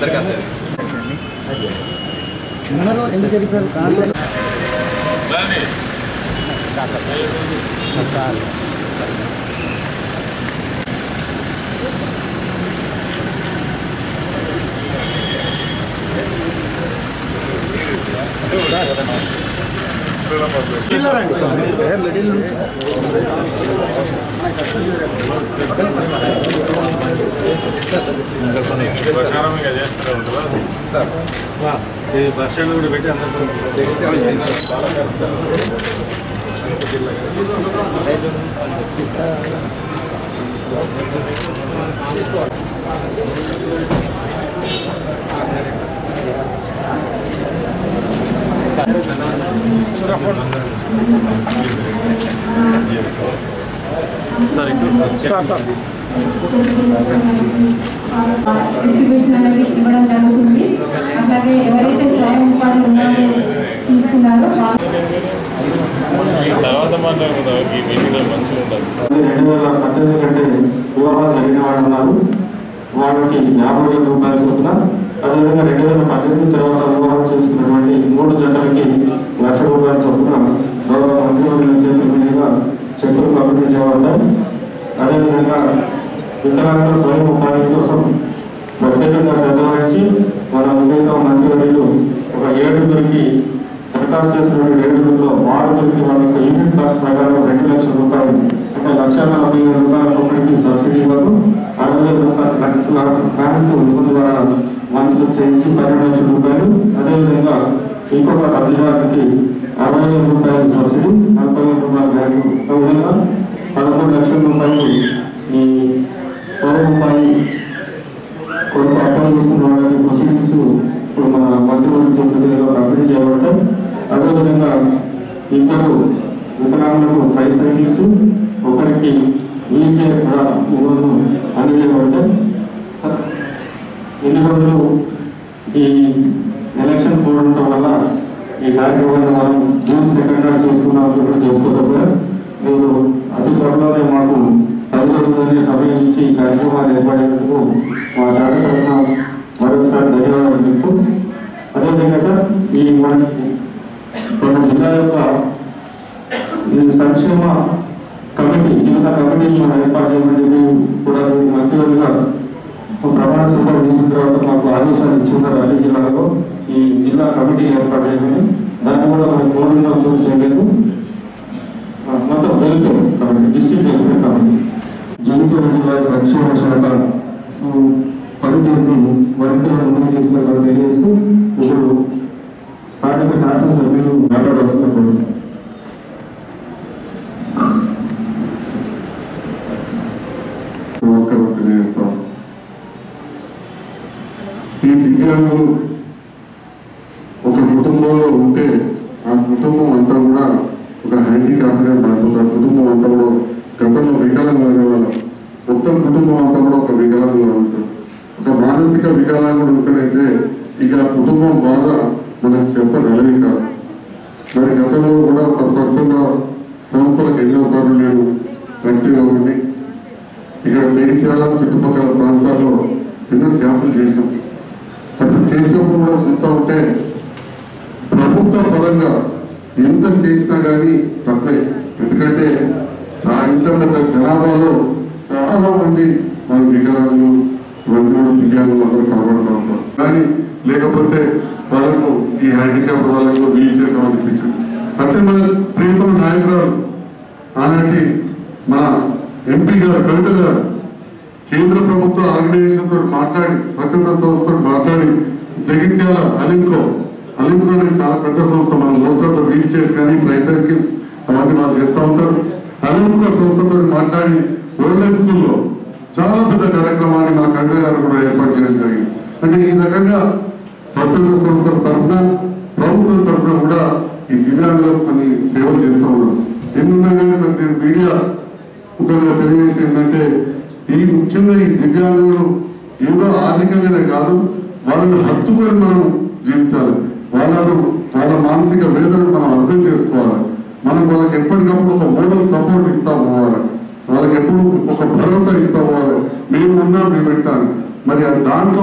అందరికీ అందరికీ ఇది బస్ స్టాండ్ కూడా పెట్టి అందరూ డిస్ట్రిబ్యూషన్ అనేది ఇవ్వడం జరుగుతుంది అట్లాగే ఎవరైతే స్వయం ఉపాధి ఉన్నారో తీసుకున్నారో వాళ్ళు తర్వాత మాట్లాడుకుందాం ఈ మీటింగ్ మంచిగా ఉంటుంది రెండు వేల పద్దెనిమిది కంటే వివాహాలు జరిగిన వాడు ఉన్నారు వాళ్ళకి యాభై వేల రూపాయలు చొప్పున అదేవిధంగా రెండు వేల పద్దెనిమిది తర్వాత వివాహం చేసుకున్నటువంటి మూడు జంటలకి లక్ష రూపాయల చొప్పున గౌరవ మంత్రివర్యుల చేతుల మీదుగా చెక్కులు పంపిణీ చేయబడతాయి అదేవిధంగా వికలాంగుల స్వయం ఉపాధి కోసం ప్రత్యేకంగా శ్రద్ధ వహించి మన వివేక మంత్రివర్యులు ఒక ఏడుగురికి దరఖాస్తు చేసినటువంటి ఏడుగురిలో ఆరుగురికి వాళ్ళ యొక్క యూనిట్ కాస్ట్ ప్రకారం రెండు లక్షల రూపాయలు అంటే లక్ష నలభై వేల రూపాయల ఒకరికి సబ్సిడీ ఇవ్వరు అరవై వేల రూపాయల లక్షల బ్యాంకు నిధుల ద్వారా మంత్రులు చేయించి పన్నెండు లక్షల రూపాయలు అదేవిధంగా ఇంకొక లబ్ధిదారునికి అరవై వేల రూపాయలు సబ్సిడీ నలభై వేల రూపాయల బ్యాంకు ఆ విధంగా పదకొండు లక్షల రూపాయలు ఈ స్వయం ఉపాధి కొరకు అప్లై చేసుకున్న వాళ్ళకి ప్రొసీడింగ్స్ ఇప్పుడు మన మంత్రివర్గ చేతుల్లో పంపిణీ చేయబడతాయి అదేవిధంగా ఇద్దరు వికలాంగులకు ఫైవ్ సైకిల్స్ ఒకరికి వీల్ చైర్ కూడా ఈరోజు అందజేయబడతాయి ఇన్ని రోజులు ఈ ఎలక్షన్ పోవడం వల్ల ఈ కార్యక్రమాన్ని మనం జూన్ సెకండ్ నాడు చేసుకున్నాం కూడా చేసుకోలేకపోయారు మీరు అతి త్వరలోనే మాకు పది రోజులనే సమయం ఇచ్చి ఈ కార్యక్రమాన్ని ఏర్పడేందుకు మా శాఖ తరఫున మరొకసారి ధన్యవాదాలు చెప్తూ అదేవిధంగా సార్ ఈ మన మన జిల్లా యొక్క ఈ సంక్షేమ కమిటీ జిల్లా కమిటీని మనం ఏర్పాటు చేయమని చెప్పి కూడా మంత్రివర్గా ప్రమాణ స్వీకారం చేసిన తర్వాత మాకు ఆదేశాలు ఇచ్చున్నారు అన్ని జిల్లాలో ఈ జిల్లా కమిటీ ఏర్పాటు చేయమని దాన్ని కూడా మనం కోడిలో చూసి చేయలేదు ఆ, మొత్తం welfare committee district welfare committee Jagtial జిల్లా సంక్షేమ శాఖ ఉమ్, పనితీరును మరింతగా ముందుకు తీసుకెళ్ళాలని తెలియజేస్తూ ఇప్పుడు స్థానిక శాసనసభ్యులు మాట్లాడాల్సిన నమస్కారం తెలియజేస్తాం ఈ దివ్యాంగులు ఒక కుటుంబంలో ఉంటే ఆ కుటుంబం అంతా కూడా ఒక హ్యాండిక్యాప్గా మారిపోతారు కుటుంబం అంతా కూడా గతంలో వికలాంగులు వాళ్ళు మొత్తం కుటుంబం అంతా కూడా ఒక వికలాంగులు ఉంటారు ఒక మానసిక వికలాంగుడు ఒకరైతే ఇక ఆ కుటుంబం బాధ మనకు చెప్పనలవి కాదు మరి గతంలో కూడా ఒక స్వచ్ఛంద సంస్థలకు ఎన్నోసార్లు నేను యాక్టివ్గా ఉండి ఇక్కడ జగిత్యాల చుట్టుపక్కల ప్రాంతాల్లో ఎన్నో క్యాంపులు చేసాం అప్పుడు చేసినప్పుడు కూడా చూస్తూ ఉంటే ప్రభుత్వ పరంగా ఎంత చేసినా కానీ తప్పే ఎందుకంటే చా- ఇంత పెద్ద జనాభాలో చాలా మంది మన వికలాంగులు ఇవన్నీ కూడా దివ్యాంగులు అందరూ కనబడుతూ ఉంటారు కానీ లేకపోతే వాళ్ళకు ఈ హ్యాండిక్యాప్ వాళ్ళకు వీల్ చైర్ సమర్పించారు అంటే మన ప్రియతమ నాయకురాలు ఆనాటి మన ఎంపీ గారు కవిత గారు కేంద్ర ప్రభుత్వ ఆర్గనైజేషన్ తోటి మాట్లాడి స్వచ్ఛంద సంస్థతో మాట్లాడి జగిత్యాల అలింకో అలింకో అనేది చాలా పెద్ద సంస్థ మనం మోస్ట్ వీల్ చైర్స్ కానీ ట్రైసైకిల్స్ అవన్నీ వాళ్ళు చేస్తూ ఉంటారు అలింకో సంస్థతో మాట్లాడి ఓల్డ్ ఏజ్ స్కూల్లో చాలా పెద్ద కార్యక్రమాన్ని మన కవిత గారు కూడా ఏర్పాటు చేయడం జరిగింది అంటే ఈ రకంగా స్వచ్ఛంద సంస్థల తరఫున ప్రభుత్వం తరఫున కూడా ఈ దివ్యాంగులకు కొన్ని సేవలు చేస్తూ ఉన్నారు ఎన్నున్నా కానీ మరి నేను మీడియా ముఖ్యంగా తెలియజేసి ఏంటంటే ఈ ముఖ్యంగా ఈ దివ్యాంగులు ఏదో ఆర్థికంగానే కాదు వాళ్ళని హత్తుకొని మనం జీవించాలి వాళ్ళను వాళ్ళ మానసిక వేదనను మనం అర్థం చేసుకోవాలి మనం వాళ్ళకి ఎప్పటికప్పుడు ఒక మోడల్ సపోర్ట్ ఇస్తా పోవాలి వాళ్ళకి ఎప్పుడు ఒక భరోసా ఇస్తా పోవాలి మేము ఉన్నాం మేము పెట్టాలి మరి ఆ దాంట్లో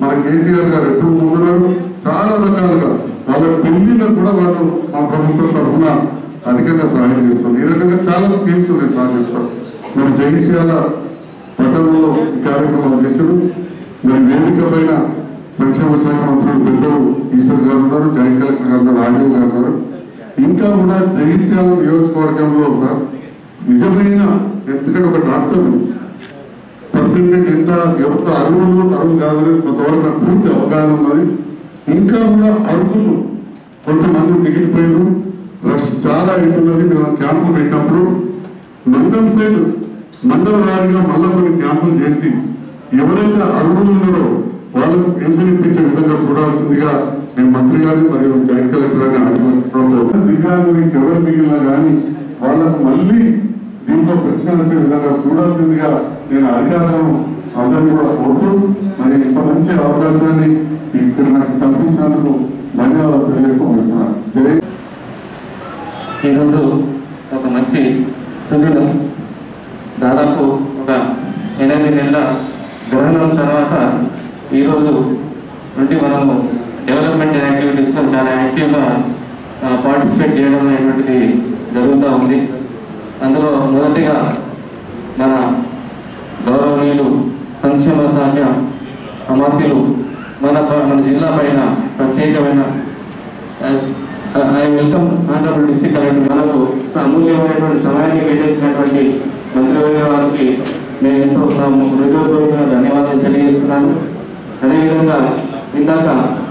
మన కేసీఆర్ గారు ఎప్పుడు ముందున్నారు చాలా రకాలుగా వాళ్ళ పెళ్లిలకు కూడా వాళ్ళు మా ప్రభుత్వం తరఫున అధికంగా సహాయం చేస్తారు ఈ రకంగా చాలా స్కీమ్స్ ఉన్నాయి సహాయం చేస్తారు మరి జగిత్యాల పట్టణంలో ఈ కార్యక్రమాలు చేశారు మరి వేదిక పైన సంక్షేమ శాఖ మంత్రులు పెద్దలు ఈశ్వర్ గారు ఉన్నారు జాయింట్ కలెక్టర్ గారు ఉన్నారు రాజీవ్ గారు ఉన్నారు ఇంకా కూడా జగిత్యాల నియోజకవర్గంలో సార్ నిజమైన ఎందుకంటే ఒక డాక్టర్ పర్సెంటేజ్ ఎంత ఎవరికి అరువులు అరువు కాదని కొంతవరకు నాకు పూర్తి అవగాహన ఉన్నది ఇంకా కూడా అరువులు కొంతమంది మిగిలిపోయారు రష్ చాలా అవుతున్నది మేము క్యాంపులు పెట్టినప్పుడు మండలం సైడ్ మండల వారిగా మళ్ళా కొన్ని క్యాంపులు చేసి ఎవరైతే అర్హులు ఉన్నారో వాళ్ళకు పెన్షన్ ఇప్పించే విధంగా చూడాల్సిందిగా నేను మంత్రి గారిని మరియు జాయింట్ కలెక్టర్ గారిని అడగడం దివ్యాంగులకు ఎవరు మిగిలినా కానీ వాళ్ళకు మళ్ళీ దీంట్లో పెన్షన్ వచ్చే విధంగా చూడాల్సిందిగా నేను అధికారులను అందరినీ కూడా కోరుతూ మరి ఇంత మంచి అవకాశాన్ని ఇక్కడ నాకు కల్పించినందుకు ధన్యవాదాలు తెలియజేస్తూ ఉంటున్నాను జై ఈరోజు ఒక మంచి సుదినం దాదాపు ఒక ఎనిమిది నెలల గ్రహణం తర్వాత ఈరోజు నుండి మనము డెవలప్మెంట్ యాక్టివిటీస్లో చాలా యాక్టివ్గా పార్టిసిపేట్ చేయడం అనేటువంటిది జరుగుతూ ఉంది అందులో మొదటిగా మన గౌరవనీయులు సంక్షేమ శాఖ అమాత్యులు మన ప- మన జిల్లా పైన ప్రత్యేకమైన I welcome Andhra Pradesh district collector మనకు అమూల్యమైనటువంటి సమయాన్ని కేటాయించినటువంటి మంత్రివర్గ వారికి నేను ఎంతో సమ- హృదయపూర్వకంగా ధన్యవాదాలు తెలియజేస్తున్నాను అదేవిధంగా ఇందాక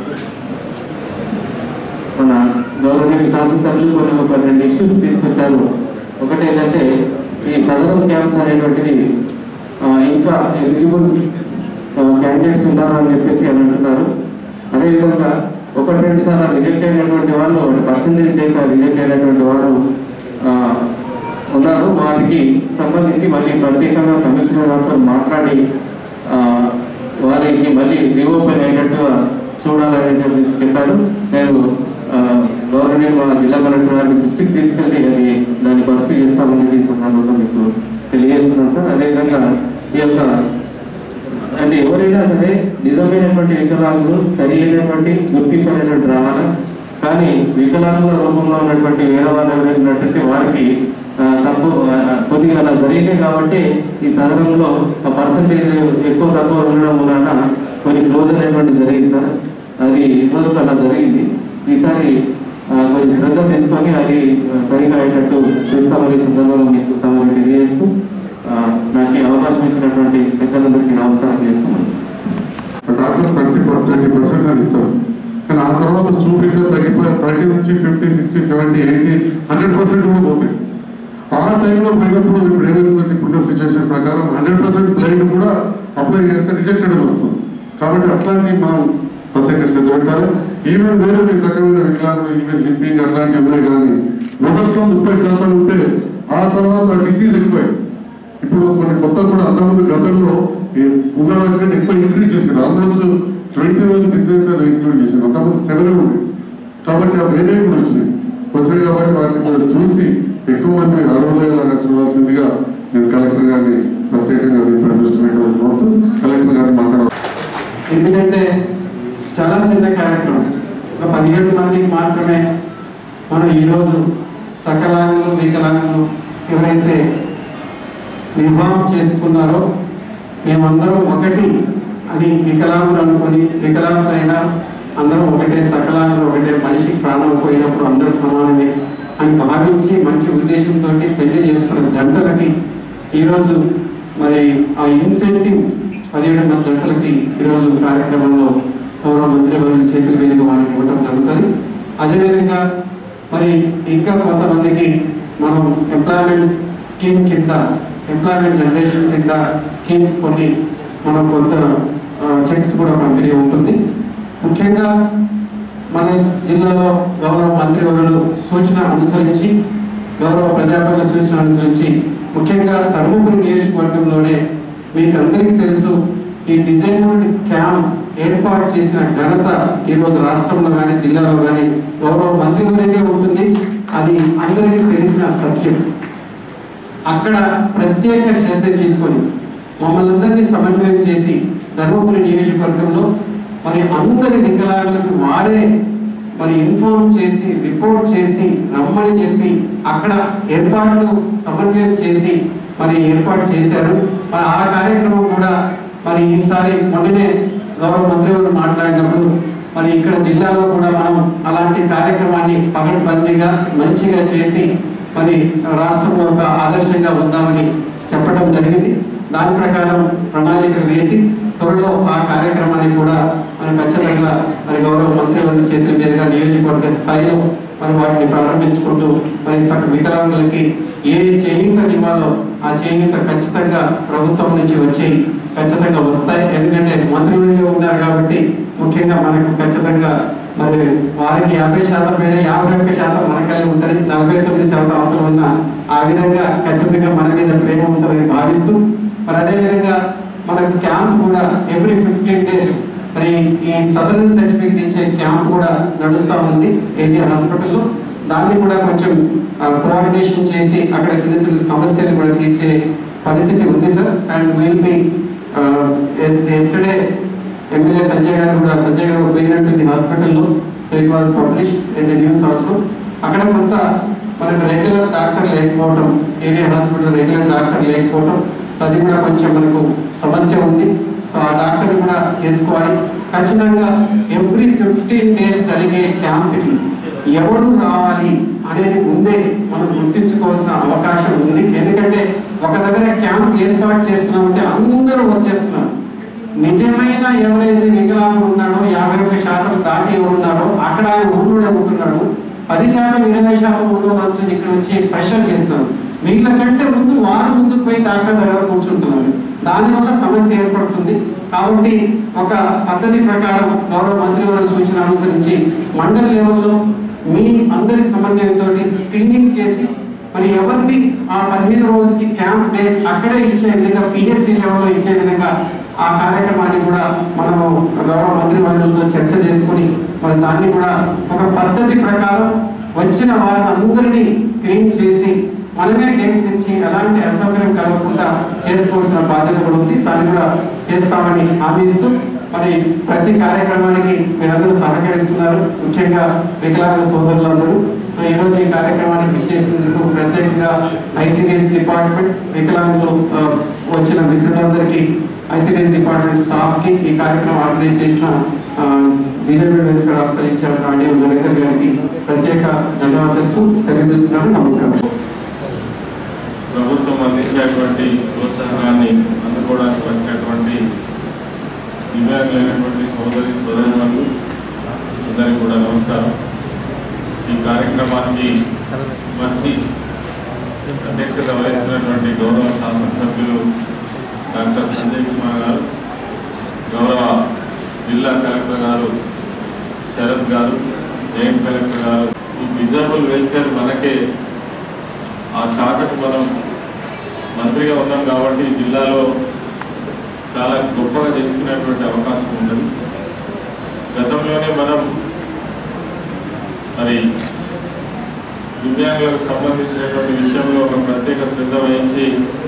మన గౌరవనీయ శాసనసభ్యులు కొన్ని ఒక రెండు ఇష్యూస్ తీసుకొచ్చారు ఒకటి ఏంటంటే ఈ సదరన్ క్యాంప్స్ అనేటువంటిది ఆ, ఇంకా ఎలిజిబుల్ క్యాండిడేట్స్ ఉన్నారని చెప్పేసి అని అంటున్నారు అదేవిధంగా ఒకటి రెండు సార్లు రిజెక్ట్ అయినటువంటి వాళ్ళు పర్సంటేజ్ డేటా రిజెక్ట్ అయినటువంటి వాళ్ళు ఆ, ఉన్నారు వారికి సంబంధించి మళ్ళీ ప్రత్యేకంగా కమిషనర్ గారితో మాట్లాడి ఆ, వారికి మళ్ళీ రీఓపెన్ అయినట్టుగా చూడాలని చెప్పారు నేను ఆ, గవర్నర్ మా జిల్లా కలెక్టర్ గారి దృష్టికి తీసుకెళ్ళి అది దాన్ని పరిస్థితి చేస్తామని ఈ సందర్భంగా మీకు తెలియజేస్తున్నాను సార్ అదేవిధంగా ఈ యొక్క అంటే ఎవరైనా సరే నిజమైనటువంటి వికలాంగులు సరి అయినటువంటి గుర్తింపు అనేటువంటి రావాలి కానీ వికలాంగుల రూపంలో ఉన్నటువంటి వేరే వాళ్ళు ఎవరైనటువంటి వారికి ఆ, తప్పు ఆ, కొద్దిగా అలా జరిగింది కాబట్టి ఈ సదనంలో ఆ పర్సంటేజ్ ఎక్కువ తక్కువ ఉండడం వలన కొన్ని క్లోజ్ అనేటువంటి జరిగింది సార్ అది ఇదివరకు అలా జరిగింది ఈసారి ఆ, కొంచెం శ్రద్ధ తీసుకొని అది ఆ, సరిగా అయ్యేటట్టు చూస్తామని ఈ సందర్భంగా మీకు తమకు తెలియజేస్తూ ఆ, నాకు ఈ అవకాశం ఇచ్చినటువంటి పెద్దలందరికీ నమస్కారం చేస్తున్నాను డాక్టర్స్ కలిసి థర్టీ పర్సెంట్ అని ఇస్తారు కానీ ఆ తర్వాత చూపిగా తగ్గిపోయి థర్టీ నుంచి fifty sixty seventy eighty hundred percent కూడా పోతాయి ఆ టైంలో పోయినప్పుడు ఇప్పుడు ఏమైందంటే ఇప్పుడున్న సిచ్యువేషన్ ప్రకారం హండ్రెడ్ పర్సెంట్ బ్లైండ్ కూడా అప్లై చేస్తే రిజెక్టెడ్ అని వస్తుంది కాబట్టి అట్లాంటివి మనం ప్రత్యేక శ్రద్ధ పెట్టాలి ఈవెన్ వేరే వేరే రకమైన వికలాంగులు ఈవెన్ లింపింగ్ అట్లాంటివి ఉన్నాయి కానీ మొదట్లో ముప్పై శాతం ఉంటే ఆ తర్వాత డిసీజ్ ఎక్కువైంది ఇప్పుడు కొన్ని కొత్త కూడా అంతకుముందు గతంలో ఈ ఉన్న కంటే ఎక్కువ ఇంక్రీజ్ చేశారు almost twenty one diseases include చేశారు అంతకుముందు సెవెన్ ఉంది కాబట్టి ఆ వేరే కూడా వచ్చినాయి వచ్చాయి కాబట్టి వాటిని కూడా చూసి ఎక్కువ మంది అర్హులయ్యేలాగా చూడాల్సిందిగా నేను కలెక్టర్ గారిని ప్రత్యేకంగా దీనిపై దృష్టి పెట్టాలని కోరుతూ కలెక్టర్ గారిని మాట్లాడాలి ఎందుకంటే చాలా చిన్న కార్యక్రమం ఒక పదిహేడు మందికి మాత్రమే మనం ఈరోజు సకలాంగులు వికలాంగులు ఎవరైతే వివాహం చేసుకున్నారో మేమందరం ఒకటి అని వికలాంగులు అనుకొని వికలాంగులైనా అందరం ఒకటే సకలాంగులు ఒకటే మనిషి ప్రాణం పోయినప్పుడు అందరూ సమానమే అని భావించి మంచి ఉద్దేశంతో పెళ్లి చేసుకున్న జంటలకి ఈరోజు మరి ఆ ఇన్సెంటివ్ పదిహేడు మంది జంటలకి ఈరోజు కార్యక్రమంలో గౌరవ మంత్రి వారి చేతుల మీదుగా వారికి ఇవ్వడం జరుగుతుంది అదేవిధంగా మరి ఇంకా కొంతమందికి మనం ఎంప్లాయ్మెంట్ స్కీమ్ కింద ఎంప్లాయ్మెంట్ జనరేషన్ కింద స్కీమ్స్ కొన్ని మనం కొంత చెక్స్ కూడా పంపిణీ ఉంటుంది ముఖ్యంగా మన జిల్లాలో గౌరవ మంత్రివర్యులు సూచన అనుసరించి గౌరవ ప్రజాపతి సూచన అనుసరించి ముఖ్యంగా ధర్మపురి నియోజకవర్గంలోనే మీకు అందరికీ తెలుసు ఈ డిజైన్డ్ క్యాంప్ ఏర్పాటు చేసిన ఘనత ఈరోజు రాష్ట్రంలో కానీ జిల్లాలో కానీ గౌరవ మంత్రివర్యకే ఉంటుంది అది అందరికీ తెలిసిన సత్యం అక్కడ ప్రత్యేక శ్రద్ధ తీసుకొని మమ్మల్ని అందరినీ సమన్వయం చేసి ధర్మపురి నియోజకవర్గంలో మరి అందరి వికలాంగులకు వారే మరి ఇన్ఫార్మ్ చేసి రిపోర్ట్ చేసి రమ్మని చెప్పి అక్కడ ఏర్పాట్లు సమన్వయం చేసి మరి ఏర్పాటు చేశారు మరి ఆ కార్యక్రమం కూడా మరి ఈసారి మొన్ననే గౌరవ మంత్రి గారు మాట్లాడినప్పుడు మరి ఇక్కడ జిల్లాలో కూడా మనం అలాంటి కార్యక్రమాన్ని పగడ్బందీగా మంచిగా చేసి మరి రాష్ట్రంలో ఒక ఆదర్శంగా ఉందామని చెప్పడం జరిగింది దాని ప్రకారం ప్రణాళిక వేసి త్వరలో ఆ కార్యక్రమాన్ని కూడా మనం ఖచ్చితంగా మరి గౌరవ మంత్రి వారి చేతుల మీదుగా నియోజకవర్గ స్థాయిలో మరి వాటిని ప్రారంభించుకుంటూ మరి సక వికలాంగులకి ఏ చేయూత ఇవ్వాలో ఆ చేయూత ఖచ్చితంగా ప్రభుత్వం నుంచి వచ్చి ఖచ్చితంగా వస్తాయి ఎందుకంటే మంత్రివర్యులు ఉన్నారు కాబట్టి ముఖ్యంగా మనకు ఖచ్చితంగా మరి వారికి యాభై శాతం మీద యాభై ఒక్క శాతం మన కలిగి ఉంటుంది నలభై తొమ్మిది శాతం అవతల ఉన్న ఆ విధంగా ఖచ్చితంగా మన మీద ప్రేమ ఉంటుందని భావిస్తూ మరి అదేవిధంగా మనకు క్యాంప్ కూడా ఎవ్రీ ఫిఫ్టీన్ డేస్ మరి ఈ సదరన్ సర్టిఫికేట్ ఇచ్చే క్యాంప్ కూడా నడుస్తూ ఉంది ఏది హాస్పిటల్లో దాన్ని కూడా కొంచెం కోఆర్డినేషన్ చేసి అక్కడ చిన్న చిన్న సమస్యలు కూడా తీర్చే పరిస్థితి ఉంది sir and will be yesterday MLA Sanjay garu కూడా సంజయ్ గారు పోయినట్టుంది హాస్పిటల్లో so it was published in the news also అక్కడ కొంత మనకు రెగ్యులర్ డాక్టర్ లేకపోవటం ఏరియా హాస్పిటల్ రెగ్యులర్ డాక్టర్ లేకపోవటం సో అది కూడా కొంచెం మనకు సమస్య ఉంది సో ఆ డాక్టర్ కూడా చేసుకోవాలి ఖచ్చితంగా ఎవ్రీ ఫిఫ్టీన్ డేస్ జరిగే క్యాంప్కి ఎవరు రావాలి అనేది ముందే మనం గుర్తించుకోవాల్సిన అవకాశం ఉంది ఎందుకంటే ఒక దగ్గర క్యాంప్ ఏర్పాటు చేస్తున్నామంటే అందరూ వచ్చేస్తున్నారు నిజమైన ఎవరైతే వికలాంగుడు ఉన్నాడో యాభై ఒక్క శాతం దాటి ఎవరు ఉన్నారో అక్కడ ఆయన ఊళ్ళో ఉంటున్నాడు పది శాతం ఇరవై శాతం ఊళ్ళో వచ్చి ఇక్కడ వచ్చి ప్రెషర్ చేస్తున్నారు వీళ్ళ కంటే ముందు వారు ముందుకు పోయి డాక్టర్ దగ్గర కూర్చుంటున్నారు దానివల్ల సమస్య ఏర్పడుతుంది కాబట్టి ఒక పద్ధతి ప్రకారం గౌరవ మంత్రి వారి సూచన అనుసరించి మండల లెవెల్లో మీ అందరి సమన్వయంతో స్క్రీనింగ్ చేసి మరి ఎవరిని ఆ పదిహేను రోజుకి క్యాంప్ డే అక్కడే ఇచ్చే విధంగా పిఎస్సి లెవెల్లో ఇచ్చే విధంగా ఆ కార్యక్రమాన్ని కూడా మనము గౌరవ మంత్రి వర్యులతో చర్చ చేసుకుని మరి దాన్ని కూడా ఒక పద్ధతి ప్రకారం వచ్చిన వారిని అందరినీ స్క్రీన్ చేసి మనమే డేట్స్ ఇచ్చి ఎలాంటి అసౌకర్యం కలగకుండా చేసుకోవాల్సిన బాధ్యత కూడా ఉంది దాన్ని కూడా చేస్తామని హామీ ఇస్తూ మరి ప్రతి కార్యక్రమానికి మీరందరూ సహకరిస్తున్నారు ముఖ్యంగా వికలాంగ సోదరులందరూ సో ఈ రోజు ఈ కార్యక్రమానికి ఇచ్చేసినందుకు ప్రత్యేకంగా ఐసిడిఎస్ డిపార్ట్మెంట్ వికలాంగులు ఆ, వచ్చిన మిత్రులందరికీ ఐసిడిఎస్ డిపార్ట్మెంట్ స్టాఫ్ కి ఈ కార్యక్రమం ఆర్గనైజ్ చేసిన BJP welfare officer in-charge Rani Narender గారికి ప్రత్యేక ధన్యవాదాలు తెలియజేస్తున్నాను నమస్కారం ప్రభుత్వం అందించేటువంటి ప్రోత్సాహాన్ని అందుకోవడానికి వచ్చినటువంటి దివ్యాంగులైనటువంటి సోదరి సోదరులకు అందరికీ కూడా నమస్కారం ఈ కార్యక్రమానికి మంచి అధ్యక్షత వహిస్తున్నటువంటి గౌరవ శాసనసభ్యులు డాక్టర్ సంజయ్ కుమార్ గారు గౌరవ జిల్లా కలెక్టర్ గారు శరత్ గారు జాయింట్ కలెక్టర్ గారు ఈ డిజబుల్ వెల్ఫేర్ మనకే ఆ శాఖకు మనం మంత్రిగా ఉన్నాం కాబట్టి జిల్లాలో చాలా గొప్పగా చేసుకునేటువంటి అవకాశం ఉన్నది గతంలోనే మనం మరి దివ్యాంగులకు సంబంధించినటువంటి విషయంలో ఒక ప్రత్యేక శ్రద్ధ వహించి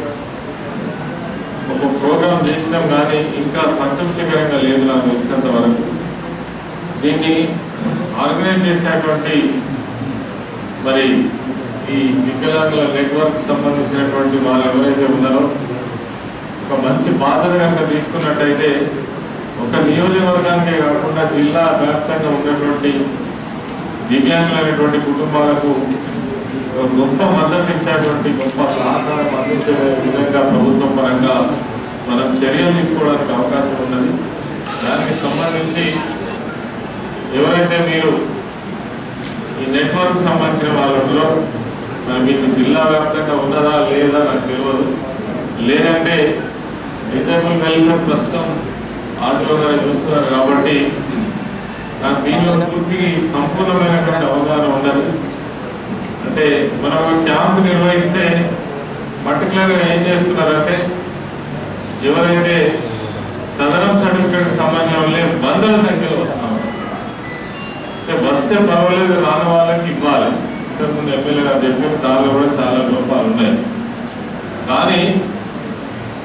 ఒక ప్రోగ్రాం చేసినాం కానీ ఇంకా సంతృప్తికరంగా లేదు నాకు వచ్చినంత వరకు దీన్ని ఆర్గనైజ్ చేసినటువంటి మరి ఈ వికలాంగుల నెట్వర్క్ సంబంధించినటువంటి వాళ్ళు ఎవరైతే ఉన్నారో ఒక మంచి బాధ్యత కనుక తీసుకున్నట్టయితే ఒక నియోజకవర్గానికే కాకుండా జిల్లా వ్యాప్తంగా ఉన్నటువంటి దివ్యాంగులైనటువంటి కుటుంబాలకు ఒక గొప్ప మద్దతు ఇచ్చేటువంటి గొప్ప సహకారం అందించే విధంగా ప్రభుత్వం పరంగా మనం చర్యలు తీసుకోవడానికి అవకాశం ఉన్నది దానికి సంబంధించి ఎవరైతే మీరు ఈ నెట్వర్క్ సంబంధించిన వాళ్ళలో మరి మీకు జిల్లా వ్యాప్తంగా ఉన్నదా లేదా నాకు తెలియదు లేదంటే డిజేబుల్ వెల్ఫేర్ ప్రస్తుతం ఆటో గారు చూస్తున్నారు కాబట్టి నాకు దీనిలో పూర్తి సంపూర్ణమైనటువంటి అవగాహన ఉండదు అంటే మనం ఒక క్యాంప్ నిర్వహిస్తే పర్టికులర్గా ఏం చేస్తున్నారంటే ఎవరైతే సదరం సర్టిఫికేట్ సంబంధంలో వందల సంఖ్యలో వస్తున్నారు అంటే వస్తే పర్వాలేదు రాని వాళ్ళకి ఇవ్వాలి ఇంతకుముందు ఎమ్మెల్యే గారు చెప్పిన దానిలో కూడా చాలా లోపాలు ఉన్నాయి కానీ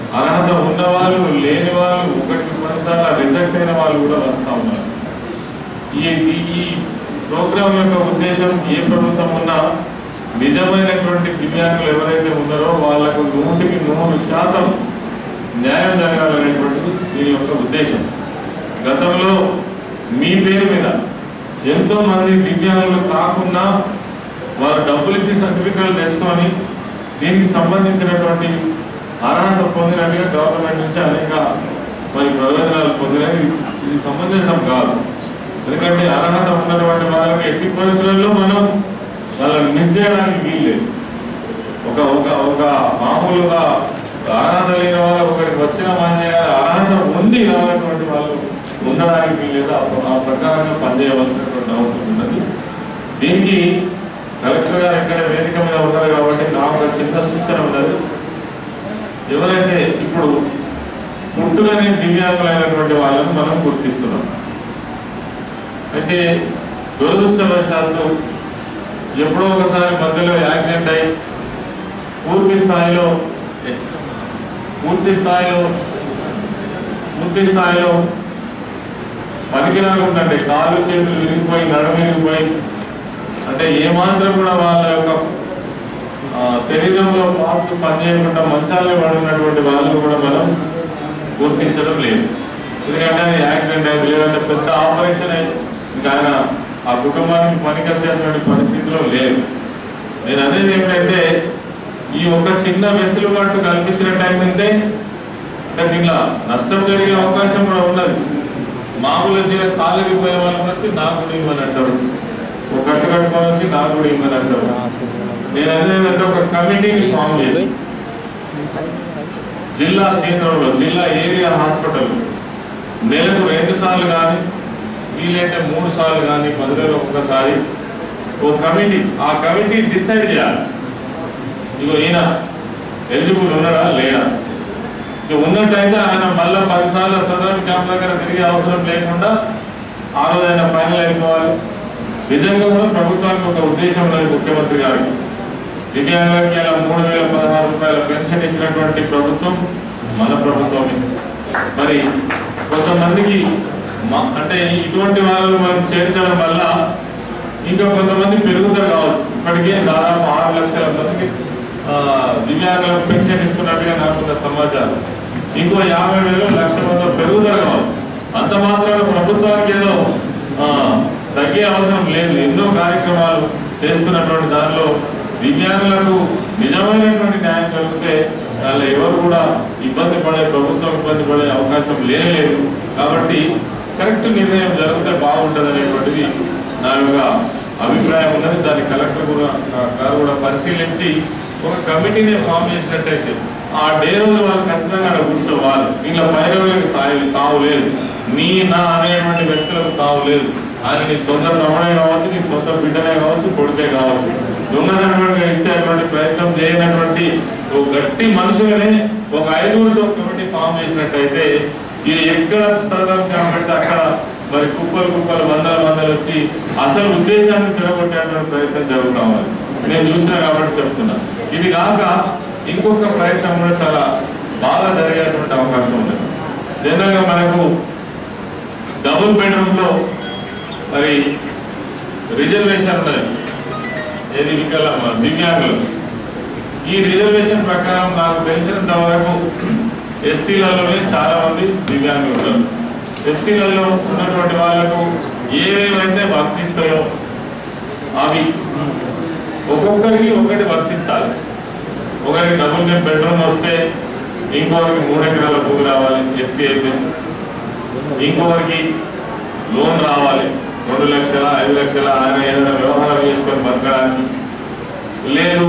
అర్హత ఉన్నవాళ్ళు లేని వాళ్ళు ఒకటి పదిసార్లు రిజెక్ట్ అయిన వాళ్ళు కూడా వస్తూ ఉన్నారు ఈ ఈ- ఈ ప్రోగ్రాం యొక్క ఉద్దేశం ఏ ప్రభుత్వం ఉన్నా నిజమైనటువంటి దివ్యాంగులు ఎవరైతే ఉన్నారో వాళ్ళకు నూటికి నూరు శాతం న్యాయం జరగాలనేటువంటిది దీని యొక్క ఉద్దేశం గతంలో మీ పేరు మీద ఎంతో మంది దివ్యాంగులు కాకుండా వారు డబ్బులు ఇచ్చి సర్టిఫికెట్లు తెచ్చుకొని దీనికి సంబంధించినటువంటి అర్హత పొందినట్టుగా గవర్నమెంట్ నుంచి అనేక మరి ప్రయోజనాలు పొందినవి ఇది సమంజసం కాదు ఎందుకంటే అర్హత ఉన్నటువంటి వాళ్ళకి ఎట్టి పరిస్థితుల్లో మనం వాళ్ళని మిస్ చేయడానికి వీల్లేదు ఒక ఒక ఒక మామూలుగా అర్హత లేని వాళ్ళు ఒకరికి వచ్చిన మంది అర్హత ఉండి రానటువంటి వాళ్ళు ఉండడానికి వీల్లేదు ఆ- ఆ ప్రకారంగా పనిచేయవలసినటువంటి అవసరం ఉన్నది దీనికి కలెక్టర్ గారు ఎక్కడ వేదిక మీద ఉన్నారు కాబట్టి నాకు ఒక చిన్న సూచన ఉన్నది ఎవరైతే ఇప్పుడు పుట్టుకనే దివ్యాంగులైనటువంటి వాళ్ళని మనం గుర్తిస్తున్నాం అయితే దురదృష్టవశాత్తు ఎప్పుడో ఒకసారి మధ్యలో యాక్సిడెంట్ అయి పూర్తి స్థాయిలో పూర్తి స్థాయిలో పూర్తి స్థాయిలో పనికి రాకుండా అంటే కాళ్ళు చేతులు విరిగిపోయి నడుము విరిగిపోయి అంటే ఏమాత్రం కూడా వాళ్ళ యొక్క ఆ, శరీరంలో పార్ట్స్ పనిచేయకుండా మంచాల్లో పడినటువంటి వాళ్ళు కూడా మనం గుర్తించడం లేదు ఎందుకంటే అది యాక్సిడెంట్ అయింది లేదంటే పెద్ద ఆపరేషన్ అయింది ఇంకా ఆయన ఆ కుటుంబానికి పనికొచ్చేటువంటి పరిస్థితిలో లేదు నేను అనేది ఏంటంటే ఈ ఒక చిన్న వెసులుబాటు కల్పించిన టైం అంటే అంటే దీనిలో నష్టం జరిగే అవకాశం కూడా ఉన్నది మామూలు చీర కాళ్ళకి పోయే వాళ్ళు వచ్చి నాకు కూడా ఇవ్వని అంటారు ఒక కట్టు కట్టుకొని వచ్చి నాకు కూడా ఇవ్వని అంటారు నేను అనేది ఏంటంటే ఒక కమిటీని ఫామ్ చేసి జిల్లా కేంద్రంలో జిల్లా ఏరియా హాస్పిటల్ నెలకు రెండు సార్లు కానీ వీలైతే మూడు సార్లు కానీ పదివేలు ఒక్కసారి ఓ కమిటీ ఆ కమిటీ డిసైడ్ చేయాలి ఇగో ఈయన ఎలిజిబుల్ ఉన్నాడా లేడా ఇక ఉన్నట్టయితే ఆయన మళ్ళా పదిసార్లు సదరన్ క్యాంప్ దగ్గర తిరిగే అవసరం లేకుండా ఆ రోజు ఆయన ఫైనల్ అయిపోవాలి నిజంగా కూడా ప్రభుత్వానికి ఒక ఉద్దేశం ఉన్నది ముఖ్యమంత్రి గారికి దివ్యాంగులకి ఇలా మూడు వేల పదహారు రూపాయల పెన్షన్ ఇచ్చినటువంటి ప్రభుత్వం మన ప్రభుత్వమే మరి కొంతమందికి మా అంటే ఇటువంటి వాళ్ళని మనం చేర్చడం వల్ల ఇంకా కొంతమంది పెరుగుతారు కావచ్చు ఇప్పటికే దాదాపు ఆరు లక్షల మందికి ఆ, దివ్యాంగులకు పెన్షన్ ఇస్తున్నట్టుగా నాకున్న సమాచారం ఇంకో యాభై వేలు లక్ష మంది పెరుగుతారు కావచ్చు అంత మాత్రాన ప్రభుత్వానికి ఏదో ఆ, తగ్గే అవసరం లేదు ఎన్నో కార్యక్రమాలు చేస్తున్నటువంటి దానిలో దివ్యాంగులకు నిజమైనటువంటి న్యాయం కలిగితే వాళ్ళ ఎవరు కూడా ఇబ్బంది పడే ప్రభుత్వం ఇబ్బంది పడే అవకాశం లేనే లేదు కాబట్టి కరెక్ట్ నిర్ణయం జరిగితే బాగుంటుంది అనేటువంటిది నా యొక్క అభిప్రాయం ఉన్నది దాన్ని కలెక్టర్ కూడా ఆ, గారు కూడా పరిశీలించి ఒక కమిటీని ఫామ్ చేసినట్టయితే ఆ డే రోజు వాళ్ళు ఖచ్చితంగా అక్కడ కూర్చోవాలి వీళ్ళ పైరవులకు తాయి తావు లేదు నీ నా అనేటువంటి వ్యక్తులకు తావు లేదు ఆయన నీ సొంత తమ్ముడే కావచ్చు నీ సొంత బిడ్డనే కావచ్చు కొడుకే కావచ్చు దొంగతనంగా ఇచ్చేటువంటి ప్రయత్నం చేయనటువంటి ఒక గట్టి మనుషులనే ఒక ఐదుగురితో కమిటీ ఫామ్ చేసినట్టయితే ఇది ఎక్కడ స్థలం కాబట్టి అక్కడ మరి కుప్పలు కుప్పలు వందల వందలు వచ్చి అసలు ఉద్దేశాన్ని చెడగొట్టేటువంటి ప్రయత్నం జరుగుతా ఉంది నేను చూసినా కాబట్టి చెప్తున్నా ఇది కాక ఇంకొక ప్రయత్నం కూడా చాలా బాగా జరిగేటువంటి అవకాశం ఉంది జనరల్గా మనకు డబుల్ బెడ్రూమ్ లో మరి రిజర్వేషన్ ఉన్నది ఏది వికలాంగ దివ్యాంగులు ఈ రిజర్వేషన్ ప్రకారం నాకు తెలిసినంత వరకు ఎస్సీలలోనే చాలా మంది దివ్యాంగులు ఉన్నారు ఎస్సీలలో ఉన్నటువంటి వాళ్ళకు ఏవేవైతే వర్తిస్తాయో అవి ఒక్కొక్కరికి ఒకటి వర్తించాలి ఒకరికి డబుల్ బెడ్ బెడ్రూమ్ వస్తే ఇంకొకరికి మూడు ఎకరాల భూమి రావాలి ఎస్సీ అయితే ఇంకొకరికి లోన్ రావాలి రెండు లక్షల ఐదు లక్షల ఆయన ఏదైనా వ్యవహారం చేసుకొని బతకడానికి లేదు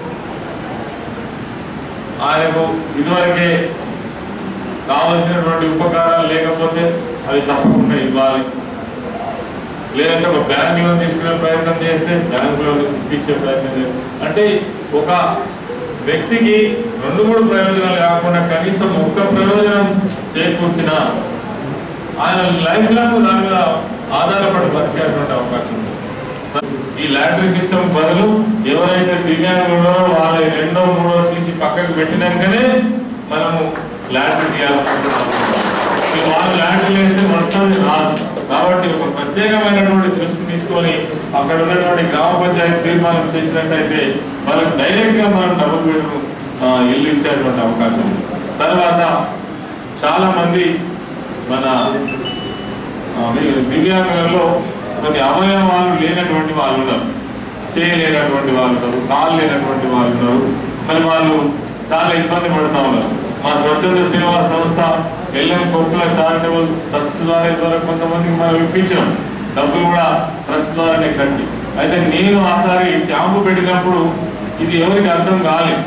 ఆయనకు ఇదివరకే కావలసినటువంటి ఉపకారాలు లేకపోతే అది తప్పకుండా ఇవ్వాలి లేదంటే ఒక బ్యాంక్ లోన్ తీసుకునే ప్రయత్నం చేస్తే బ్యాంక్ లోన్ ఇప్పించే ప్రయత్నం చేయాలి అంటే ఒక వ్యక్తికి రెండు మూడు ప్రయోజనాలు కాకుండా కనీసం ఒక్క ప్రయోజనం చేకూర్చిన ఆయన లైఫ్ లాంగ్ దాని మీద ఆధారపడి బతికేటువంటి అవకాశం ఉంది ఈ లాటరీ సిస్టమ్ బదులు ఎవరైతే దివ్యాంగులు ఉన్నారో వాళ్ళ రెండో మూడో తీసి పక్కకు పెట్టినాకనే మనము ల్యాండ్ తీయాల్సిన వాళ్ళు ల్యాండ్ వేస్తే మొత్తం రాదు కాబట్టి ఒక ప్రత్యేకమైనటువంటి దృష్టి తీసుకొని అక్కడ ఉన్నటువంటి గ్రామ పంచాయతీ తీర్మానం చేసినట్టయితే వాళ్ళకి డైరెక్ట్ గా మనం డబుల్ బెడ్రూమ్ ఆ, ఇల్లు ఇచ్చేటువంటి అవకాశం ఉంది తర్వాత చాలా మంది మన ఆ, ది- దివ్యాంగులలో కొన్ని అవయవాలు లేనటువంటి వాళ్ళు ఉన్నారు చేయలేనటువంటి వాళ్ళు ఉన్నారు కాళ్ళు లేనటువంటి వాళ్ళు ఉన్నారు మరి వాళ్ళు చాలా ఇబ్బంది పడుతూ ఉన్నారు మా స్వచ్ఛంద సేవా సంస్థ ఎల్ఎం కొప్పుల చారిటబుల్ ట్రస్ట్ ద్వారా ద్వారా కొంతమందికి మనం ఇప్పించాం డబ్బులు కూడా ట్రస్ట్ ద్వారానే కట్టి అయితే నేను ఆసారి క్యాంపు పెట్టినప్పుడు ఇది ఎవరికి అర్థం కాలేదు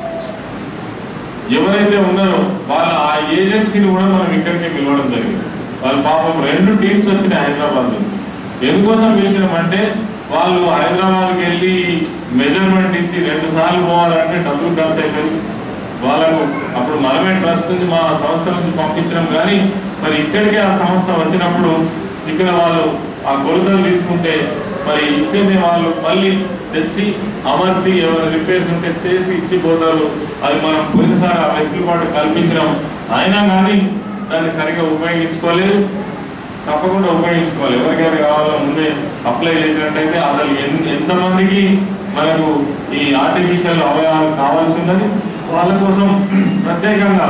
ఎవరైతే ఉన్నారో వాళ్ళ ఆ ఏజెన్సీని కూడా మనం ఇక్కడికి పిలవడం జరిగింది వాళ్ళ పాపం రెండు టీమ్స్ వచ్చినాయి హైదరాబాద్ నుంచి ఎందుకోసం పిలిచినామంటే వాళ్ళు హైదరాబాద్కి వెళ్ళి మెజర్మెంట్ ఇచ్చి రెండు సార్లు పోవాలంటే డబ్బులు ఖర్చు అవుతుంది వాళ్ళకు అప్పుడు మనమే ట్రస్ట్ నుంచి మా సంస్థ నుంచి పంపించినాం కానీ మరి ఇక్కడికే ఆ సంస్థ వచ్చినప్పుడు ఇక్కడ వాళ్ళు ఆ కొలతలు తీసుకుంటే మరి ఇక్కడనే వాళ్ళు మళ్ళీ తెచ్చి అమర్చి ఎవరు రిపేర్స్ ఉంటే చేసి ఇచ్చిపోతారు అది మనం పోయినసారి ఆ వెసులుబాటు కల్పించినాం అయినా కానీ దాన్ని సరిగ్గా ఉపయోగించుకోలేదు తప్పకుండా ఉపయోగించుకోవాలి ఎవరికైతే కావాలో ముందే అప్లై చేసినట్టయితే అసలు ఎన్- ఎంతమందికి మనకు ఈ ఆర్టిఫిషియల్ అవయవాలు కావాల్సి ఉన్నది వాళ్ళ కోసం ప్రత్యేకంగా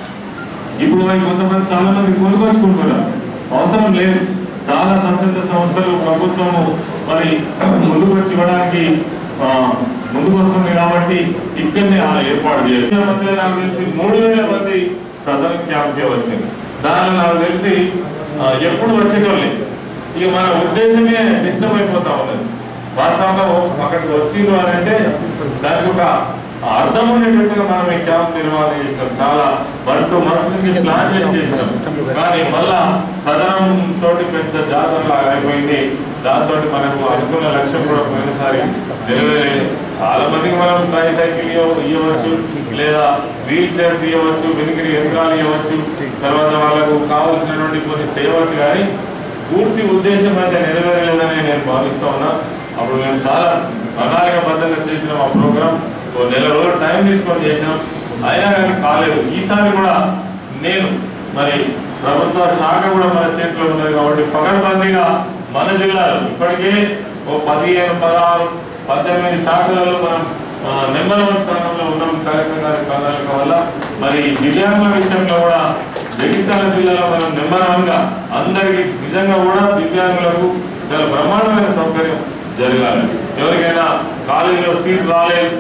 ఇప్పుడు మరి కొంతమంది చాలా మంది కొనుకొచ్చుకుంటున్నారు అవసరం లేదు చాలా స్వచ్ఛంద సంస్థలు ప్రభుత్వము మరి ముందుకు వచ్చి ఇవ్వడానికి ఆ, ముందుకు వస్తుంది కాబట్టి ఇక్కడనే ఆ ఏర్పాటు చేయాలి మంది నాకు తెలిసి మూడు వేల మంది సదరన్ క్యాంప్కే వచ్చింది దానిలో నాకు తెలిసి ఆ, ఎప్పుడు వచ్చేటోళ్ళే ఇక మన ఉద్దేశమే డిస్టర్బ్ అయిపోతా ఉన్నది వాస్తవంగా అక్కడికి వచ్చిండ్రు అని అంటే దానికి ఒక అర్థం ఉండేటట్టుగా మనం ఈ క్యాంప్ నిర్వహణ చేసినాం చాలా వన్ టూ మంత్స్ నుంచి ప్లాన్ చేసినాం కానీ మళ్ళా సదనం తోటి పెద్ద జాతర లాగా అయిపోయింది దాంతో మనకు అనుకున్న లక్ష్యం కూడా పోయినసారి నెరవేరలేదు చాలా మందికి మనం ట్రైసైకిల్ ఇవ్వచ్చు లేదా వీల్ చైర్స్ ఇవ్వచ్చు వెనుకరి యంత్రాలు ఇవ్వచ్చు తర్వాత వాళ్ళకు కావాల్సినటువంటి కొన్ని చేయవచ్చు కానీ పూర్తి ఉద్దేశం అయితే నెరవేరలేదని నేను భావిస్తా ఉన్నా అప్పుడు మేము చాలా ప్రణాళికబద్ధంగా చేసిన మా ప్రోగ్రామ్ ఓ నెల రోజులు టైం తీసుకొని చేసినాం అయినా కానీ కాలేదు ఈసారి కూడా నేను మరి ప్రభుత్వ శాఖ కూడా మన చేతిలో ఉన్నది కాబట్టి పకడ్బందీగా మన జిల్లాలో ఇప్పటికే ఓ పదిహేను పదహారు పద్దెనిమిది శాఖలలో మనం ఆ, నెంబర్ వన్ స్థానంలో ఉన్నాం కలెక్టర్ గారి ప్రణాళిక వల్ల మరి దివ్యాంగుల విషయంలో కూడా జగిత్యాల జిల్లాలో మనం నెంబర్ వన్ గా అందరికి నిజంగా కూడా దివ్యాంగులకు చాలా బ్రహ్మాండమైన సౌకర్యం జరగాలి ఎవరికైనా కాలేజీలో సీట్ రాలేదు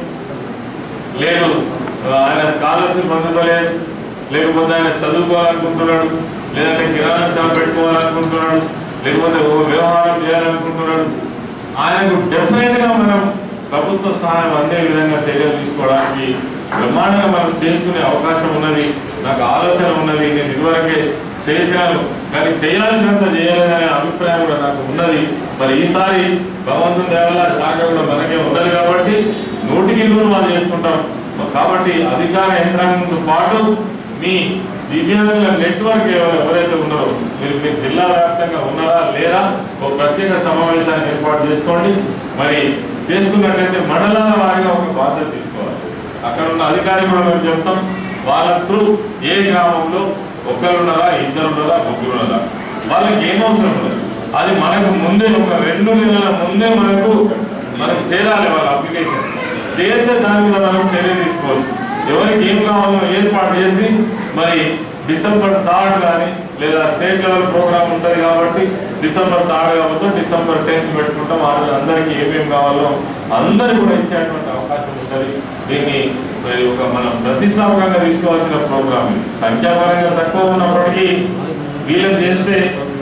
లేదు ఆ, ఆయన స్కాలర్షిప్ అందుకోలేదు లేకపోతే ఆయన చదువుకోవాలనుకుంటున్నాడు లేదంటే కిరాణా షాప్ పెట్టుకోవాలనుకుంటున్నాడు లేకపోతే ఓ వ్యవహారం చేయాలనుకుంటున్నాడు ఆయనకు డెఫినెట్ గా మనం ప్రభుత్వ సహాయం అందే విధంగా చర్యలు తీసుకోవడానికి బ్రహ్మాండంగా మనం చేసుకునే అవకాశం ఉన్నది నాకు ఆలోచన ఉన్నది నేను ఇదివరకే చేశాను కానీ చేయాల్సినంత చేయలేదనే అభిప్రాయం కూడా నాకు ఉన్నది మరి ఈసారి భగవంతుని దేవల్ల శాఖ కూడా మనకే ఉన్నది కాబట్టి నూటికి నూరు మనం చేసుకుంటాం కాబట్టి అధికార యంత్రాంగంతో పాటు మీ దివ్యాంగుల నెట్వర్క్ ఎవ- ఎవరైతే ఉన్నారో మీరు మీ జిల్లా వ్యాప్తంగా ఉన్నారా లేదా ఒక ప్రత్యేక సమావేశాన్ని ఏర్పాటు చేసుకోండి మరి చేసుకున్నట్లయితే మండలాల వారిగా ఒక బాధ్యత తీసుకోవాలి అక్కడ ఉన్న అధికారి కూడా మేము చెప్తాం వాళ్ళ త్రూ ఏ గ్రామంలో ఒకరు ఉన్నారా ఇద్దరు ఉన్నారా ముగ్గురు ఉన్నారా వాళ్ళకి ఏం అవసరం ఉండదు అది మనకు ముందే ఒక రెండు నెలల ముందే మనకు మనకు చేరాలి వాళ్ళ అప్లికేషన్ చేరితే దాని మీద మనం చర్య తీసుకోవచ్చు ఎవరికి ఏం కావాలో ఏర్పాటు చేసి మరి డిసెంబర్ థర్డ్ కానీ లేదా స్టేట్ లెవెల్ ప్రోగ్రామ్ ఉంటుంది కాబట్టి డిసెంబర్ థర్డ్ కాబట్టి డిసెంబర్ టెన్త్ పెట్టుకుంటాం ఆ రోజు అందరికీ ఏమేమి కావాలో అందరు కూడా ఇచ్చేటువంటి అవకాశం ఉంటుంది దీన్ని మరి ఒక మనం ప్రతిష్టాపకంగా తీసుకోవాల్సిన ప్రోగ్రామ్ ఇది సంఖ్యాపరంగా తక్కువ ఉన్నప్పటికీ వీళ్ళని చేస్తే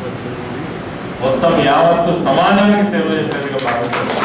మొత్తం యావత్తు సమాజానికి సేవ చేసేట్టుగా భావిస్తున్నాం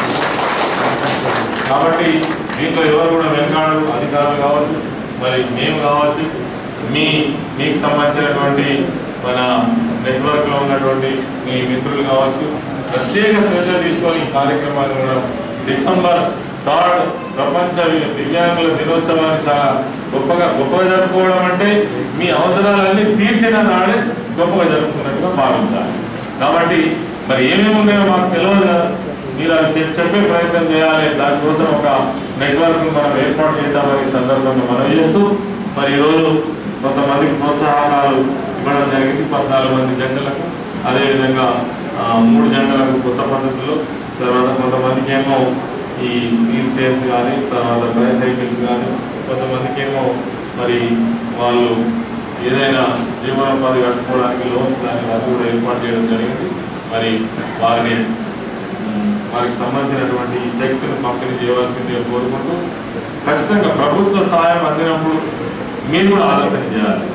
కాబట్టి దీంట్లో ఎవరు కూడా వెనకాడరు అధికారులు కావచ్చు మరి మేము కావచ్చు మీ మీకు సంబంధించినటువంటి మన నెట్వర్క్ లో ఉన్నటువంటి మీ మిత్రులు కావచ్చు ప్రత్యేక శ్రద్ధ తీసుకొని ఈ కార్యక్రమాన్ని కూడా డిసెంబర్ థర్డ్ ప్రపంచ దివ్యాంగుల దినోత్సవాన్ని చాలా గొప్పగా గొప్పగా జరుపుకోవడం అంటే మీ అవసరాలన్నీ తీర్చిన నాడే గొప్పగా జరుపుకున్నట్టుగా భావించాలి కాబట్టి మరి ఏమేమి ఉన్నాయో మాకు తెలియదు కదా మీరు అవి చెప్- చెప్పే ప్రయత్నం చేయాలి దానికోసం ఒక నెట్వర్క్ మనం ఏర్పాటు చేద్దామని ఈ సందర్భంగా మనం చేస్తూ మరి ఈరోజు కొంతమందికి ప్రోత్సాహకాలు ఇవ్వడం జరిగింది పద్నాలుగు మంది జంటలకు అదేవిధంగా ఆ, మూడు జంటలకు కొత్త పద్ధతిలో తర్వాత కొంతమందికి ఏమో ఈ వీల్ చైర్స్ కానీ తర్వాత బైసైకిల్స్ కానీ కొంతమందికి ఏమో మరి వాళ్ళు ఏదైనా జీవనోపాధి కట్టుకోవడానికి లోన్స్ కానీ అది కూడా ఏర్పాటు చేయడం జరిగింది మరి వారిని ఉమ్, వారికి సంబంధించినటువంటి చెక్స్ పంపిణీ చేయవలసిందిగా కోరుకుంటూ ఖచ్చితంగా ప్రభుత్వ సహాయం అందినప్పుడు మీరు కూడా ఆలోచన చేయాలి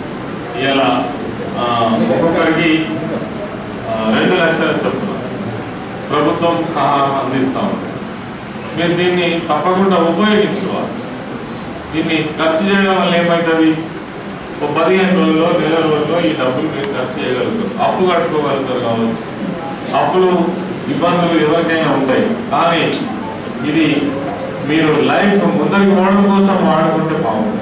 ఇలా ఒక్కొక్కరికి ఆ, రెండు లక్షలు చొప్పున ప్రభుత్వం సహాయం అందిస్తా ఉంది మీరు దీన్ని తప్పకుండా ఉపయోగించుకోవాలి దీన్ని ఖర్చు చేయడం వల్ల ఏమవుతుంది ఒక పదిహేను రోజుల్లో నెల రోజుల్లో ఈ డబ్బులు మీరు ఖర్చు చేయగలుగుతారు అప్పు కట్టుకోగలుగుతారు కావచ్చు అప్పులు ఇబ్బందులు ఎవరికైనా ఉంటాయి కానీ ఇది మీరు లైఫ్ ముందరికి పోవడం కోసం వాడుకుంటే బాగుంటుంది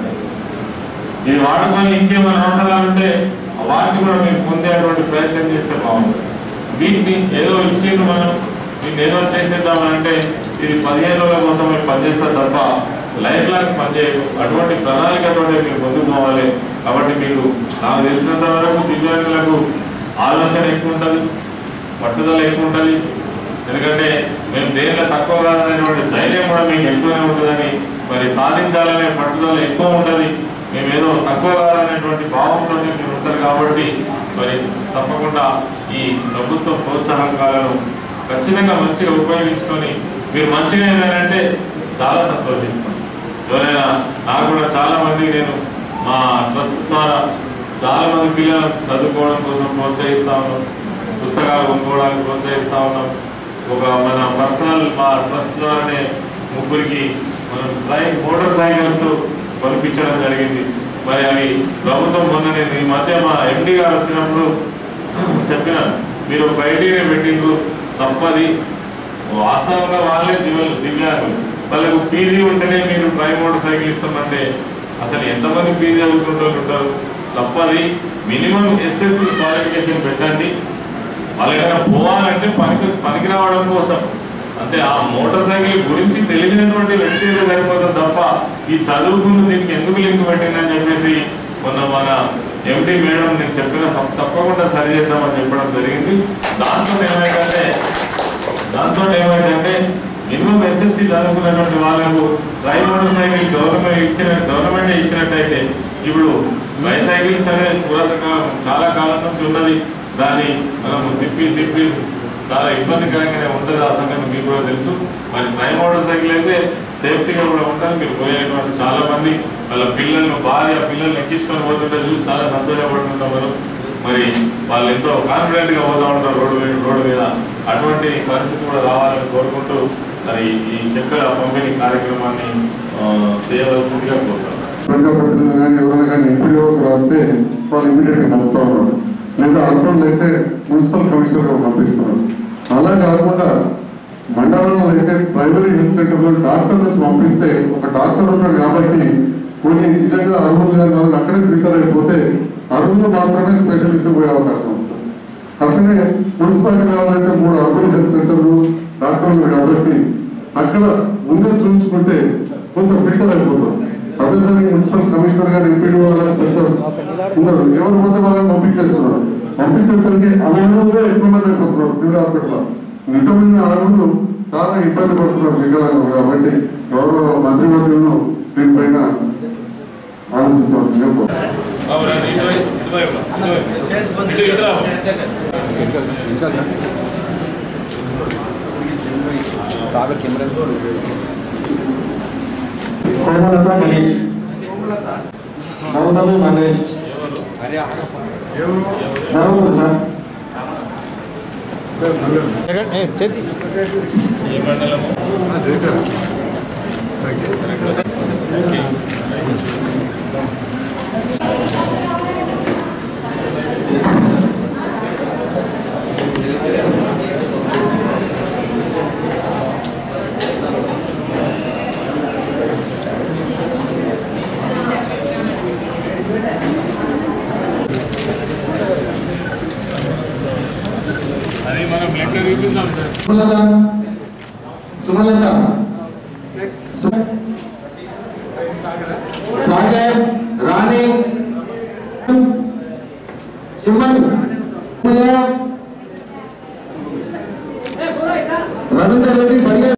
ఇది వాడుకొని ఇంకేమైనా అవసరాలు ఉంటే వాటిని కూడా మీరు పొందేటువంటి ప్రయత్నం చేస్తే బాగుంటుంది వీటిని ఏదో ఇచ్చిండ్రు మనం దీన్ని ఏదో చేసేద్దామంటే ఇది పదిహేను రోజుల కోసం మీరు పనిచేస్తారు తప్ప లైఫ్ లాంగ్ పనిచేయదు అటువంటి ప్రణాళిక అటువంటి మీరు ముందుకు పోవాలి కాబట్టి మీకు నాకు తెలిసినంత వరకు దివ్యాంగులకు ఆలోచన ఎక్కువ ఉంటుంది పట్టుదల ఎక్కువ ఉంటుంది ఎందుకంటే మేము దేనిలో తక్కువ కాదనేటువంటి ధైర్యం కూడా మీకు ఎక్కువనే ఉంటుందని మరి సాధించాలనే పట్టుదల ఎక్కువ ఉంటుంది మేము ఏదో తక్కువ కాదనేటువంటి భావంతో మీరు ఉంటారు కాబట్టి మరి తప్పకుండా ఈ ప్రభుత్వ ప్రోత్సాహకాలను ఖచ్చితంగా మంచిగా ఉపయోగించుకొని మీరు మంచిగా ఏంటంటే చాలా సంతోషిస్తాం ఎవరైనా నాకు కూడా చాలా మంది నేను మా ట్రస్ట్ ద్వారా చాలా మంది పిల్లలు చదువుకోవడం కోసం ప్రోత్సహిస్తా ఉన్నాం పుస్తకాలు కొనుక్కోవడానికి ప్రోత్సహిస్తా ఉన్నాం ఒక మన పర్సనల్ మా ట్రస్ట్ ద్వారానే ముగ్గురికి మనం ట్రైన్ మోటార్ సైకిల్స్ కొనిపించడం జరిగింది మరి అవి ప్రభుత్వం మొన్న నేను ఈ మధ్య మా ఎండి గారు వచ్చినప్పుడు చెప్పిన మీరు ఒక క్రైటీరియా పెట్టిండ్రు తప్పది వాస్తవంగా వాళ్ళే దివ్య దివ్యాంగులు వాళ్ళకు పీజీ ఉంటేనే మీరు ట్రై మోటార్ సైకిల్ ఇస్తామంటే అసలు ఎంతమంది పీజీ చదువుకుంటూ ఉంటారు తప్పది మినిమం ఎస్ఎస్సి క్వాలిఫికేషన్ పెట్టండి వాళ్ళకైనా పోవాలంటే పనికి పనికి రావడం కోసం అంటే ఆ మోటార్ సైకిల్ గురించి తెలిసినటువంటి వ్యక్తి అయితే సరిపోతుంది తప్ప ఈ చదువుకున్న దీనికి ఎందుకు లింక్ పెట్టిందని చెప్పేసి మొన్న మన ఎండి మేడం నేను చెప్పిన సం- తప్పకుండా సరి చేద్దామని చెప్పడం జరిగింది దాంతో ఏమైందంటే దాంతో ఏమైందంటే మినిమం ఎస్ఎస్సి చదువుకున్నటువంటి వాళ్ళకు డ్రై మోటార్ సైకిల్ గవర్నమెంట్ ఇచ్చిన గవర్నమెంట్ ఇచ్చినట్టయితే ఇప్పుడు డ్రై సైకిల్స్ అనేది పురాతన కాలం చాలా కాలం నుంచి ఉన్నది దాన్ని మనం తిప్పి తిప్పి చాలా ఇబ్బందికరంగానే ఉంటుంది ఆ సంగతి మీకు కూడా తెలుసు మరి డ్రై మోటార్ సైకిల్ అయితే సేఫ్టీగా కూడా ఉంటుంది మీరు పోయేటువంటి చాలా మంది వాళ్ళ పిల్లలను భార్య పిల్లల్ని ఎక్కించుకొని పోతుంటే చూసి చాలా సంతోషపడుతుంటాం మనం మరి వాళ్ళు ఎంతో కాన్ఫిడెంట్ గా పోతా ఉంటారు రోడ్డు మీద రోడ్డు మీద అటువంటి పరిస్థితి కూడా రావాలని కోరుకుంటూ మరి ఈ చక్కెర పంపిణీ కార్యక్రమాన్ని ఆ, చేయవలసిందిగా కోరుతాను ప్రజాప్రతినిధులు కానీ ఎవరైనా కానీ ఎంపీడీఓకి రాస్తే వాళ్ళు ఇమీడియట్ గా పంపుతా ఉన్నారు లేదా అర్బన్ అయితే మున్సిపల్ కమిషనర్ పంపిస్తున్నారు అలా కాకుండా మండలంలో అయితే ప్రైమరీ హెల్త్ సెంటర్ లో డాక్టర్ నుంచి పంపిస్తే ఒక డాక్టర్ ఉంటాడు కాబట్టి కొన్ని నిజంగా అర్హులు కానీ వాళ్ళు అక్కడే ప్రిపేర్ అయిపోతే అర్హులు మాత్రమే స్పెషలిస్ట్ పోయే అవకాశం వస్తుంది అట్లనే మున్సిపాలిటీ లెవెల్ అయితే మూడు అర్బన్ హెల్త్ సెంటర్లు డాక్టర్లు కాబట్టి అక్కడ ముందే చూపించుకుంటే కొంత ఫిల్టర్ అయిపోతాం అదేవిధంగా మున్సిపల్ కమిషనర్ గారు ఎంపీడీ వాళ్ళ పెద్ద ఉన్నారు ఎవరు పోతే వాళ్ళని పంపించేస్తున్నారు పంపించేసరికి అర్హులుగా ఎక్కువ మంది అయిపోతున్నారు సివిల్ హాస్పిటల్ నిజమైన అర్హులు చాలా ఇబ్బంది పడుతున్నారు వికలాంగులు కాబట్టి గౌరవ మంత్రివర్యులను దీనిపైన ఆలోచించవలసిందిగా కోరుతున్నాను. అవునండి, ఇటువైపు, ఇటువైపు, ఇటువైపు. ఇటు, ఇటు రావు. కోమలత గణేష్ గౌతమి మహేష్ ధర్మపురి సార్ ఈ మండలము అది మనం లెక్క చూపిందాం సార్ సుమలత సుమలత సు- సాగర్ రాణి రవీందర్ రెడ్డి బడిగా